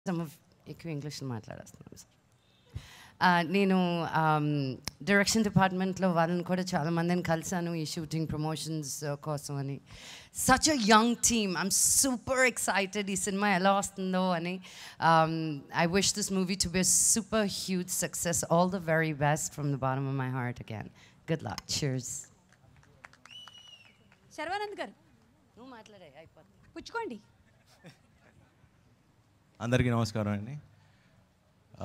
Some of ఎక్కువ ఇంగ్లీష్లో మాట్లాడేస్తున్నాను sir నేను డైరెక్షన్ డిపార్ట్మెంట్లో వాళ్ళని కూడా చాలా మందిని కలిశాను ఈ షూటింగ్ ప్రమోషన్స్ కోసం అని such a young team I'm super excited ఈ సినిమా ఎలా వస్తుందో అని I wish this movie to be super huge success all the very best from the bottom of my heart again good luck cheers Sharwanand గారు నువ్వు మాట్లాడే అయిపోతుంది పుచ్చుకోండి అందరికీ నమస్కారం అండి ఆ,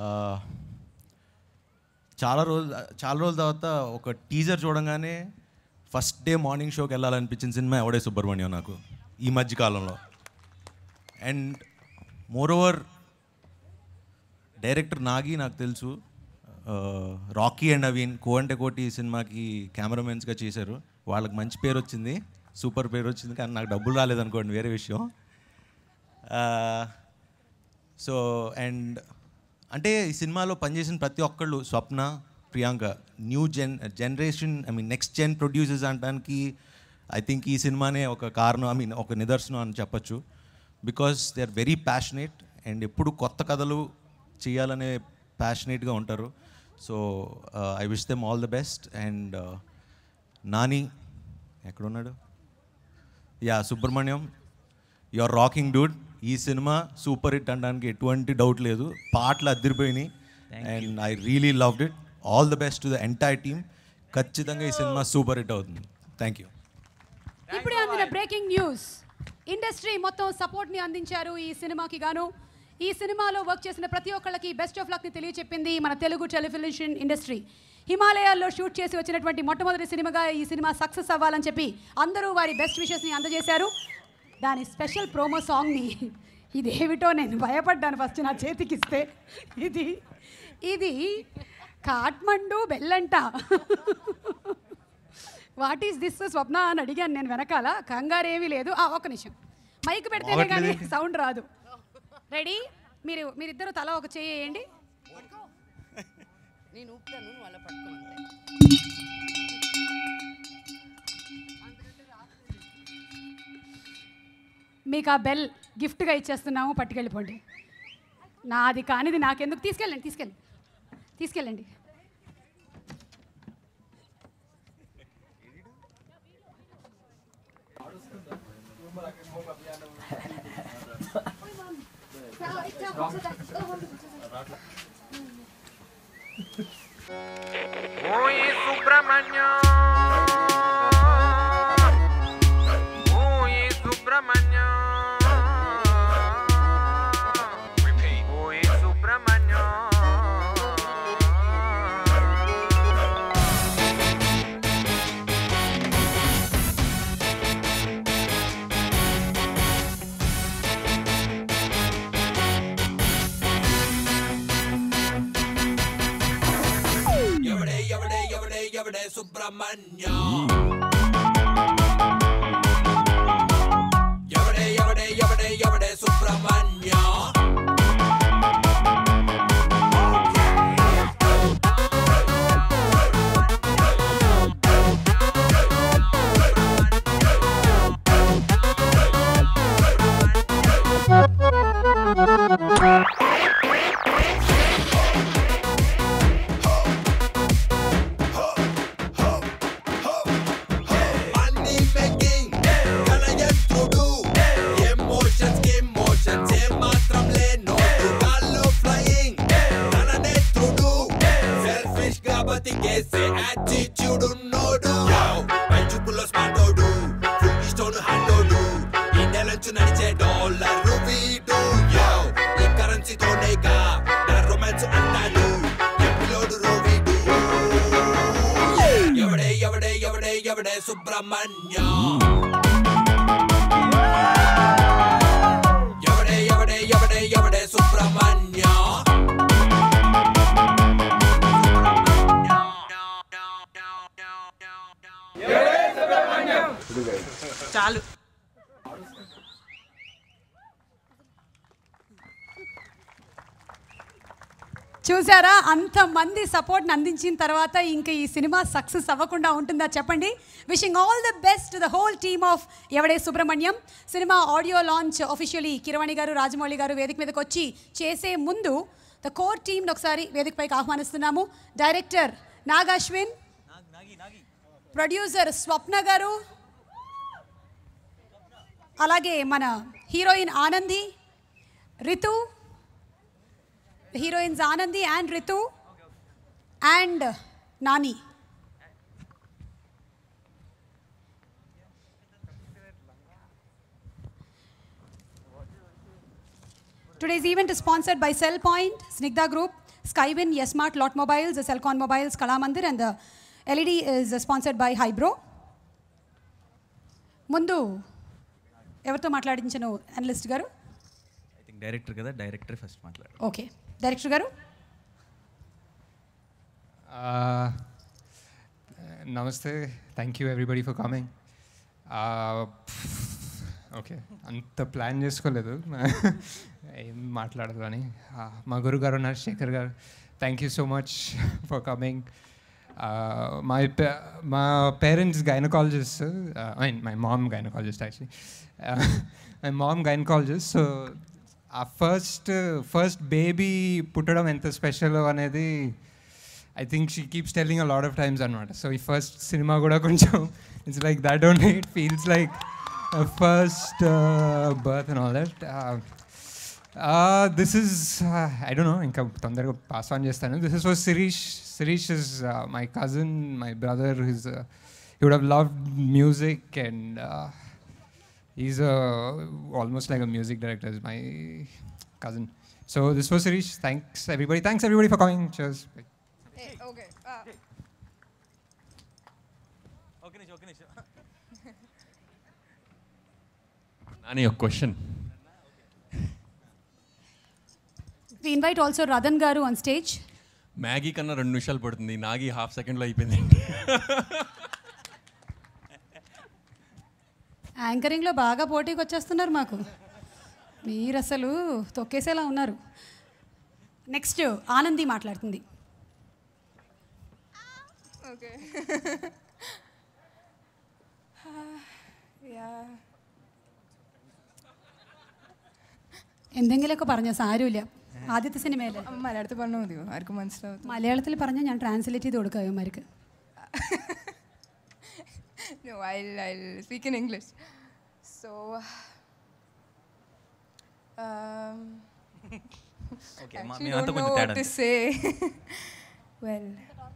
చాలా రోజులు చాలా రోజుల తర్వాత ఒక టీజర్ చూడంగానే ఫస్ట్ డే మార్నింగ్ షోకి వెళ్ళాలనిపించిన సినిమా ఎవడే సుబ్రహ్మణ్యం నాకు ఈ మధ్య కాలంలో and moreover director Nagi నాకు తెలుసు ఆ, రాకీ అండ్ నవీన్ కో అంటే కోటి ఈ సినిమాకి కెమెరామెన్స్గా చేశారు వాళ్ళకి మంచి పేరు వచ్చింది సూపర్ పేరు వచ్చింది కానీ నాకు డబ్బులు రాలేదనుకోండి వేరే విషయం ఆ, సో అండ్ అంటే ఈ సినిమాలో పనిచేసిన ప్రతి ఒక్కళ్ళు Swapna Priyanka new gen generation I mean next gen producers అనడానికి ఐ థింక్ ఈ సినిమానే ఒక కారణం ఐ మీన్ ఒక నిదర్శనం అని చెప్పచ్చు because they are very passionate and ఎప్పుడు కొత్త కథలు చేయాలనే ప్యాషనేట్గా ఉంటారు so I wish them all the best and Nani ఎక్కడున్నాడు yeah Subrahmanyam your rocking dude ఈ సినిమా సూపర్ హిట్ అనడానికి ఎటువంటి డౌట్ లేదు పాటలు అద్దరిపోయినాయి and I really loved it all the best to the entire team ఖచ్చితంగా ఈ సినిమా సూపర్ హిట్ అవుతుంది థ్యాంక్ యూ ఇప్పుడే అందిన బ్రేకింగ్ న్యూస్ ఇండస్ట్రీ మొత్తం సపోర్ట్ ని అందించారు ఈ సినిమాకి గాను ఈ సినిమాలో వర్క్ చేసిన ప్రతి ఒక్కళ్ళకి బెస్ట్ ఆఫ్ లక్ ని తెలియచెప్పింది మన తెలుగు టెలివిజన్ ఇండస్ట్రీ హిమాలయాల్లో షూట్ చేసి వచ్చినటువంటి మొట్టమొదటి సినిమాగా ఈ సినిమా సక్సెస్ అవ్వాలని చెప్పి అందరూ వారి బెస్ట్ విషెస్ ని అందజేశారు దాని స్పెషల్ ప్రోమో సాంగ్ ని ఇదేమిటో నేను భయపడ్డాను ఫస్ట్ నా చేతికిస్తే ఇది ఇది కాట్మండు బెల్లంట వాట్ ఈస్ దిస్ స్వప్న అని అడిగాను నేను వెనకాల కంగారు ఏమీ లేదు ఆ, ఒక్క నిమిషం మైక్ పెడితేనే కానీ రావట్లేదేంటి? సౌండ్ రాదు రెడీ మీరు మీరిద్దరు తల ఒక చేయండి నేను ఊపుతాను నువ్వు అలా పట్టుకోమంటే మీకు ఆ బెల్ గిఫ్ట్గా ఇచ్చేస్తున్నాము పట్టుకెళ్ళిపోండి నాది కానిది నాకెందుకు తీసుకెళ్ళండి తీసుకెళ్ళండి తీసుకెళ్ళండి ఓయ్ సుబ్రహ్మణ్యం ఓయ్ సుబ్రహ్మణ్యం ఓయ్ సుబ్రహ్మణ్యం ఎవడే ఎవడే ఎవడే ఎవడే సుబ్రహ్మణ్య ఎవడే ఎవడే ఎవడే ఎవడే సుబ్రహ్మణ్య Money making, కలయంత్రుడు ఎమోషన్స్ కి ఎమోషన్స్ ఏ మాత్రం లేనోడు గాల్లో ఫ్లయింగ్ తన నేత్రుడు సెల్ఫిష్ గా బతికేసే యాటిట్యూడ్ ఉన్నోడు పై చూపులో స్మార్టోడు ఫుల్ స్టోన్ హ్యాండోడు ఈ నెలంచు నడిచే డాలర్ వీడు యో ఈ కరెన్సీతోనేగా నా రొమాన్స్ అంటాడు ఎపిలోడు రోవీడు ఎవడే ఎవడే ఎవడే ఎవడే సుబ్రహ్మణ్య ఎవడే ఎవడే ఎవడే ఎవడే సుబ్రహ్మణ్య చాలు చూసారా అంతమంది సపోర్ట్ని అందించిన తర్వాత ఇంకా ఈ సినిమా సక్సెస్ అవ్వకుండా ఉంటుందా చెప్పండి wishing all the best the whole team of Yevade Subrahmanyam సినిమా ఆడియో లాంచ్ అఫీషియలీ కిరవాణి గారు రాజమౌళి గారు వేదిక మీదకి వచ్చి చేసే ముందు ద కోర్ టీమ్ని ఒకసారి వేదికపైకి ఆహ్వానిస్తున్నాము డైరెక్టర్ నాగ్ అశ్విన్ ప్రొడ్యూసర్ స్వప్న గారు అలాగే మన heroine Anandi Ritu heroines Anandi and Ritu and Nani Today's event is sponsored by Cell Point, Snigdha Group, Skywin, Yesmart, Lot Mobiles, the Cellcon Mobiles, Kalamandir, and the LED is sponsored by Hybro. ముందు ఎవరితో మాట్లాడించను అనలిస్ట్ గారు I think director కదా director first మాట్లాడు okay director గారు Uh, namaste. Thank you everybody for coming. Uh, okay అంత plan చేసుకోలేదు ఏం మాట్లాడదు అని Uh, మా గురువు గారు ఉన్నారు శేఖర్ గారు thank you so much for coming my మా parents gynaecologist I mean my mom gynaecologist actually my mom gynaecologist so uh first first baby పుట్టడం ఎంత స్పెషల్ అనేది I think she keeps telling a lot of times అనమాట so ఈ first సినిమా కూడా కొంచెం it's like that only it feels like first birth and all that this is I don't know ఇంకా తొందరగా పాస్ ఆన్ చేస్తాను this is for Shirish Shirish is my cousin my brother his you would have love music and is almost like a music director is my cousin so this was Shirish thanks everybody thanks everybody for coming cheers okay. Uh, okay నిమిషం okay నిమిషం నాని ఒక question we invite also Radhan గారు on stage Maggi కన్నా రెండు నిమిషాలు పడుతుంది Nagi half సెకండ్లో అయిపోయింది యాంకరింగ్లో బాగా పోటీకి వచ్చేస్తున్నారు మాకు మీరు అసలు తొక్కేసేలా ఉన్నారు నెక్స్ట్ ఆనంది మాట్లాడుతుంది okay. yeah. എന്തെങ്കിലുമൊക്കെ പറഞ്ഞ സാരമില്ല ആദ്യത്തെ സിനിമയല്ലേ അമ്മ മലയാളത്തിൽ പറഞ്ഞാൽ മതിയോ ആർക്കും മനസ്സിലാവും മലയാളത്തിൽ പറഞ്ഞാൽ ഞാൻ ട്രാൻസ്ലേറ്റ് ചെയ്ത് കൊടുക്കാം ഇവന്മാർക്ക് no I'll, I'll speak in English so um, okay actually మేమంతా don't know కొంచెం what తేడా to say well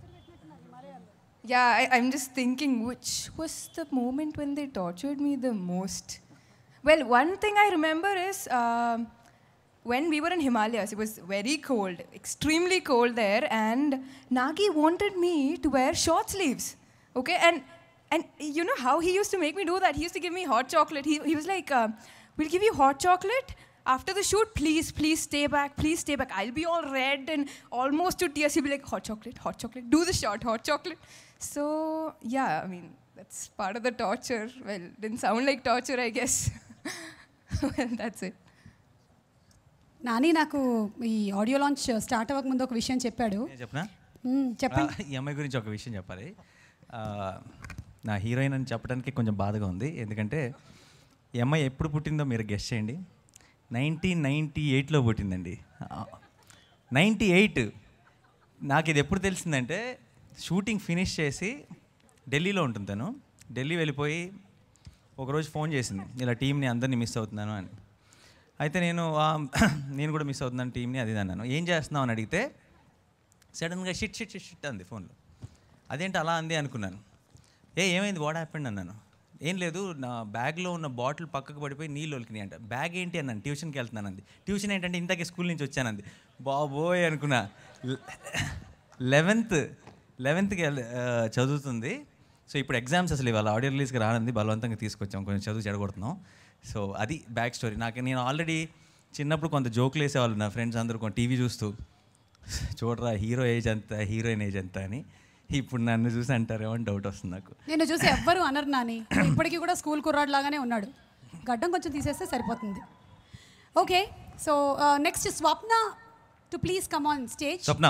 yeah I, i'm just thinking which was the moment when they tortured me the most well one thing i remember is um, when we were in himalayas it was very cold extremely cold there and nagi wanted me to wear short sleeves okay and and you know how he used to make me do that he used to give me hot chocolate he, he was like uh, we'll give you hot chocolate after the shoot, please, please stay back, please stay back. I'll be all red and almost to tears. He'll be like, hot chocolate, hot chocolate, do the shot, hot chocolate. So, yeah, I mean, that's part of the torture. Well, didn't sound like torture, I guess. well, that's it. Nani నాకు ఈ audio launch start అవ్వక ముందు ఒక విషయం చెప్పాడు నేను చెప్పనా మ్మ్, చెప్పండి ఆ, ఈ అమ్మాయి గురించి ఒక విషయం చెప్పాలి ఆ, నా హీరోయిన్ అని చెప్పడానికి కొంచెం బాధగా ఉంది ఎందుకంటే ఈ అమ్మాయి ఎప్పుడు పుట్టిందో మీరు గెస్ట్ చేయండి నైన్టీన్ నైంటీ ఎయిట్లో పుట్టిందండి నైంటీ ఎయిట్ నాకు ఇది ఎప్పుడు తెలిసిందంటే షూటింగ్ ఫినిష్ చేసి ఢిల్లీలో ఉంటుంది తను ఢిల్లీ వెళ్ళిపోయి ఒకరోజు ఫోన్ చేసింది ఇలా టీంని అందరినీ మిస్ అవుతున్నాను అని అయితే నేను "ఆ, నేను కూడా మిస్ అవుతున్నాను టీంని అది ఇది అన్నాను ఏం చేస్తున్నావు అని అడిగితే సడన్గా షిట్ షిట్ షిట్ షిట్ అంది ఫోన్లో అదేంటి అలా అంది అనుకున్నాను ఏ ఏమైంది వాట్ హ్యాపెండ్ అన్నాను ఏం లేదు నా బ్యాగ్లో ఉన్న బాటిల్ పక్కకు పడిపోయి నీళ్ళు ఒలికినాయి అంట బ్యాగ్ ఏంటి అన్నాను ట్యూషన్కి వెళ్తున్నాను అంది ట్యూషన్ ఏంటంటే ఇంతకే స్కూల్ నుంచి వచ్చానంది బాబోయ్ అనుకున్నా లెవెన్త్ లెవెన్త్కి చదువుతుంది సో ఇప్పుడు ఎగ్జామ్స్ అసలు ఇవాళ ఆడియో రిలీజ్కి రానుంది బలవంతంగా తీసుకొచ్చాం కొంచెం చదువు చెడగొడుతున్నాం సో అది బ్యాక్ స్టోరీ నాకు నేను ఆల్రెడీ చిన్నప్పుడు కొంత జోకులు వేసేవాళ్ళు నా ఫ్రెండ్స్ అందరూ కొంత టీవీ చూస్తూ చూడరా హీరో ఏజ్ ఎంత హీరోయిన్ ఏజ్ ఎంత అని ఇప్పుడు నన్ను చూసి అంటారేమో అని డౌట్ వస్తుంది నాకు నేను చూసి ఎవ్వరు అనరు నాని ఇప్పటికీ కూడా స్కూల్ కుర్రాడు లాగానే ఉన్నాడు గడ్డం కొంచెం తీసేస్తే సరిపోతుంది okay so next Swapna to please come on stage Swapna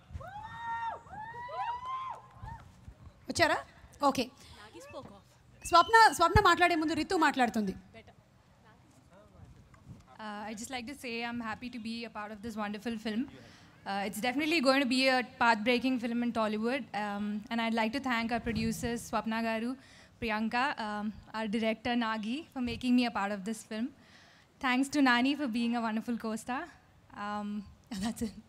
వచ్చారా ఓకే స్వప్న స్వప్న మాట్లాడే ముందు రితు మాట్లాడుతుంది Uh, I'd just like to say I'm happy to be a part of this wonderful film. Uh, it's definitely going to be a path-breaking film in Tollywood, um, and I'd like to thank our producers Swapna Garu, Priyanka, um, our director Nagi for making me a part of this film. Thanks to Nani for being a wonderful co-star. Um, that's it.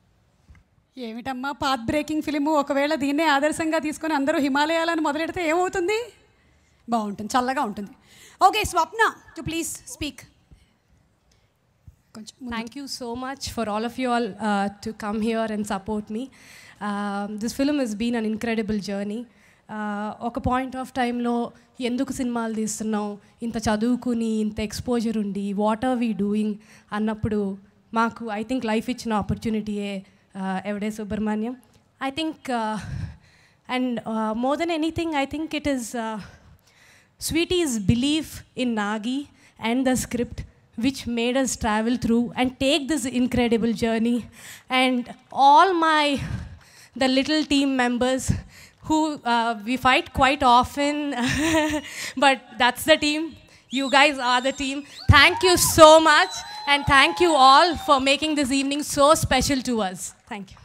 ఏమిటమ్మా path breaking film ఒకవేళ దీన్నే ఆదర్శంగా తీసుకొని అందరూ హిమాలయాలను మొదలెడితే ఏమవుతుంది బాగుంటుంది చల్లగా ఉంటుంది okay Swapna to please speak కొంచెం ముందుకు. Thank you so much for all of you all uh, to come here and support me. Um, this film has been an incredible journey. Uh, ఒక పాయింట్ ఆఫ్ టైంలో ఎందుకు సినిమాలు తీస్తున్నాం ఇంత చదువుకుని ఇంత ఎక్స్పోజర్ ఉండి వాట్ ఆర్ వీ డూయింగ్ అన్నప్పుడు మాకు ఐ థింక్ లైఫ్ ఇచ్చిన ఆపర్చునిటీయే Yevade Subramanyam I think and more than anything I think it is Sweetie's belief in Nagi and the script, which made us travel through and take this incredible journey. And all my, the little team members who uh, we fight quite often, but that's the team. You guys are the team. Thank you so much. And thank you all for making this evening so special to us. Thank you.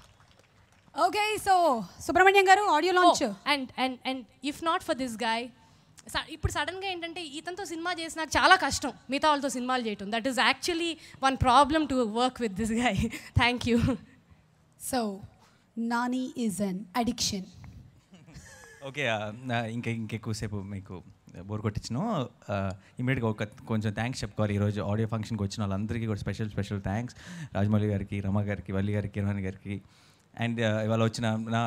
Okay so Subramanyam garu audio launch and and and if not for this guy ఇప్పుడు సడన్గా ఏంటంటే ఇతనితో cinema చేసి నాకు చాలా కష్టం మిగతా వాళ్ళతో సినిమాలు చేయటం that is actually one problem to work with this guy thank you so Nani is an addiction okay ఇంకా ఇంకెక్కువసేపు మీకు బోర్ కొట్టించను ఇమీడియట్గా ఒక కొంచెం థ్యాంక్స్ చెప్పుకోవాలి ఈరోజు ఆడియో ఫంక్షన్కి వచ్చిన వాళ్ళందరికీ కూడా స్పెషల్ స్పెషల్ థ్యాంక్స్ రాజమౌళి గారికి రమ గారికి వల్లి గారికి కిరణ్ గారికి అండ్ ఇవాళ వచ్చిన నా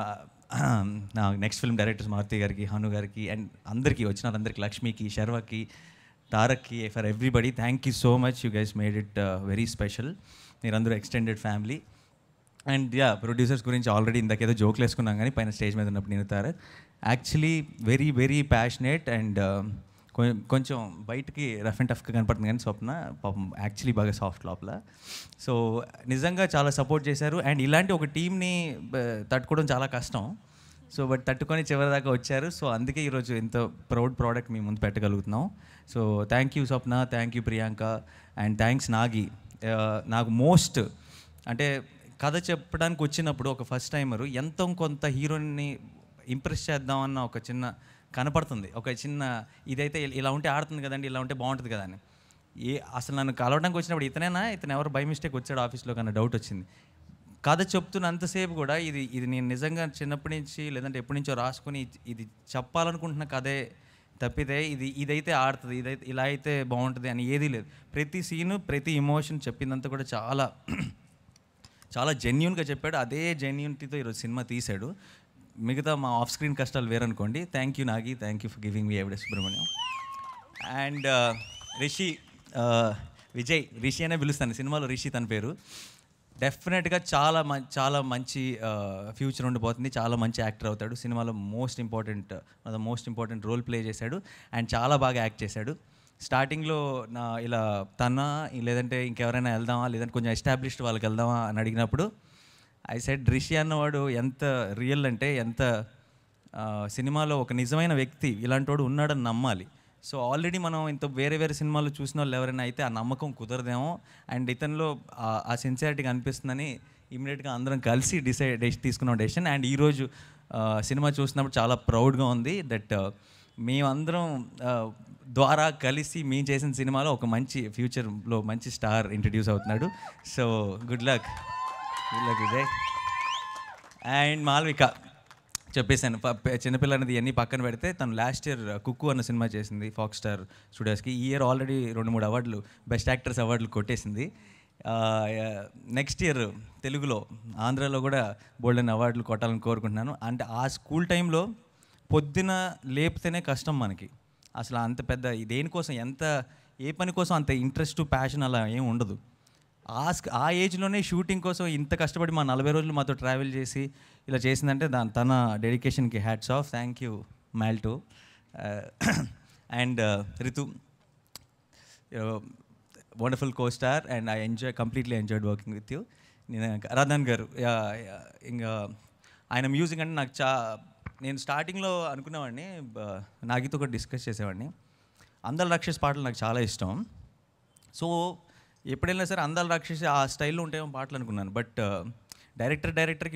నా నెక్స్ట్ ఫిల్మ్ డైరెక్టర్స్ మారుతి గారికి హను గారికి అండ్ అందరికీ వచ్చిన వాళ్ళందరికీ లక్ష్మికి శర్వకి తారక్కి for everybody thank you so much you guys made it very special మీరందరూ extended family and yeah producers గురించి ఆల్రెడీ ఇందాకేదో జోక్లు వేసుకున్నాం కానీ పైన స్టేజ్ మీద ఉన్నప్పుడు నేను Tarak actually very very passionate and కొంచెం బయటికి రఫ్ అండ్ టఫ్గా కనపడుతుంది కానీ స్వప్న పాపం యాక్చువల్లీ బాగా సాఫ్ట్ లోపల సో నిజంగా చాలా సపోర్ట్ చేశారు అండ్ ఇలాంటి ఒక టీంని తట్టుకోవడం చాలా కష్టం సో బట్ తట్టుకొని చివరి దాకా వచ్చారు సో అందుకే ఈరోజు ఎంత ప్రౌడ్ ప్రోడక్ట్ మీ ముందు పెట్టగలుగుతున్నాం so thank you Swapna thank you Priyanka and thanks Nagi Uh, నాకు మోస్ట్ అంటే కథ చెప్పడానికి వచ్చినప్పుడు ఒక ఫస్ట్ టైమరు ఎంతో కొంత హీరోని ఇంప్రెస్ చేద్దామన్న ఒక చిన్న కనపడుతుంది ఒక చిన్న ఇదైతే ఇలా ఉంటే ఆడుతుంది కదండి ఇలా ఉంటే బాగుంటుంది కదా అని ఏ అసలు నన్ను కలవడానికి వచ్చినప్పుడు ఇతనేనా ఇతను ఎవరు బై మిస్టేక్ వచ్చాడు ఆఫీస్లో కన్నా డౌట్ వచ్చింది కథ చెప్తున్నంతసేపు కూడా ఇది ఇది నేను నిజంగా చిన్నప్పటి నుంచి లేదంటే ఎప్పటి నుంచో రాసుకుని ఇది- ఇది చెప్పాలనుకుంటున్న కథే తప్పితే ఇది ఇదైతే ఆడుతుంది ఇదైతే ఇలా అయితే బాగుంటుంది అని ఏదీ లేదు ప్రతి సీను ప్రతి ఇమోషన్ చెప్పిందంతా కూడా చాలా చాలా జెన్యున్గా చెప్పాడు అదే జెన్యూనిటీతో ఈరోజు సినిమా తీశాడు మిగతా మా ఆఫ్ స్క్రీన్ కష్టాలు వేరనుకోండి thank you Nagi thank you for giving me Yevade Subramanyam and Rishi uh, Vijay Rishi అనే పిలుస్తాను సినిమాలో రిషి తన పేరు డెఫినెట్గా చాలా మం చాలా మంచి ఫ్యూచర్ ఉండిపోతుంది చాలా మంచి యాక్టర్ అవుతాడు సినిమాలో most important most important role play చేశాడు అండ్ చాలా బాగా యాక్ట్ చేశాడు స్టార్టింగ్లో నా ఇలా తన లేదంటే ఇంకెవరైనా వెళ్దామా లేదంటే కొంచెం ఎస్టాబ్లిష్డ్ వాళ్ళకి వెళ్దామా అని అడిగినప్పుడు ఐ సెడ్ రిషి అన్నవాడు ఎంత రియల్ అంటే ఎంత ఆ, సినిమాలో ఒక నిజమైన వ్యక్తి ఇలాంటోడు ఉన్నాడని నమ్మాలి సో ఆల్రెడీ మనం ఇంత వేరే వేరే సినిమాలు చూసిన వాళ్ళు ఎవరైనా అయితే ఆ నమ్మకం కుదరదేమో అండ్ ఇతనిలో ఆ- ఆ సిన్సియారిటీ కనిపిస్తుందని ఇమీడియట్గా అందరం కలిసి డిసైడ్ తీసుకున్నాం డెసిషన్ అండ్ ఈరోజు ఆ, సినిమా చూసినప్పుడు చాలా ప్రౌడ్గా ఉంది దట్ మేమందరం ఆ, ద్వారా కలిసి మేము చేసిన సినిమాలో ఒక మంచి ఫ్యూచర్లో మంచి స్టార్ ఇంట్రడ్యూస్ అవుతున్నాడు so good luck good luck Vijay and Malvika చెప్పేశాను ప- ప- చిన్నపిల్ల అనేది ఇవన్నీ పక్కన పెడితే తను లాస్ట్ ఇయర్ కుక్కు అన్న సినిమా చేసింది ఫాక్స్ స్టార్ స్టూడియోస్కి ఈ ఇయర్ ఆల్రెడీ రెండు మూడు అవార్డులు బెస్ట్ యాక్టర్స్ అవార్డులు కొట్టేసింది నెక్స్ట్ ఇయర్ తెలుగులో ఆంధ్రాలో కూడా బోల్డెన్ అవార్డులు కొట్టాలని కోరుకుంటున్నాను అంటే ఆ స్కూల్ టైంలో పొద్దున లేపితేనే కష్టం మనకి అసలు అంత పెద్ద దేనికోసం ఎంత ఏ పని కోసం అంత ఇంట్రెస్ట్ ప్యాషన్ అలా ఏం ఉండదు ఆ స్క్- ఆ ఏజ్లోనే షూటింగ్ కోసం ఇంత కష్టపడి మా నలభై రోజులు మాతో ట్రావెల్ చేసి ఇలా చేసిందంటే దాని తన డెడికేషన్కి హ్యాట్స్ ఆఫ్ థ్యాంక్ యూ మ్యాల్టో and Ritu wonderful co star and I enjoy completely enjoyed working with you నేను రాధాన్ గారు యా, యా, ఇంకా ఆయన మ్యూజిక్ అంటే నాకు చా నేను స్టార్టింగ్లో అనుకునేవాడిని బ- నాగితో కూడా డిస్కస్ చేసేవాడిని అందల రాక్షస్ పాటలు నాకు చాలా ఇష్టం సో ఎప్పుడైనా సరే అందాల రాక్షసి ఆ స్టైల్లో ఉంటాయేమో పాటలు అనుకున్నాను బట్ డైరెక్టర్ డైరెక్టర్కి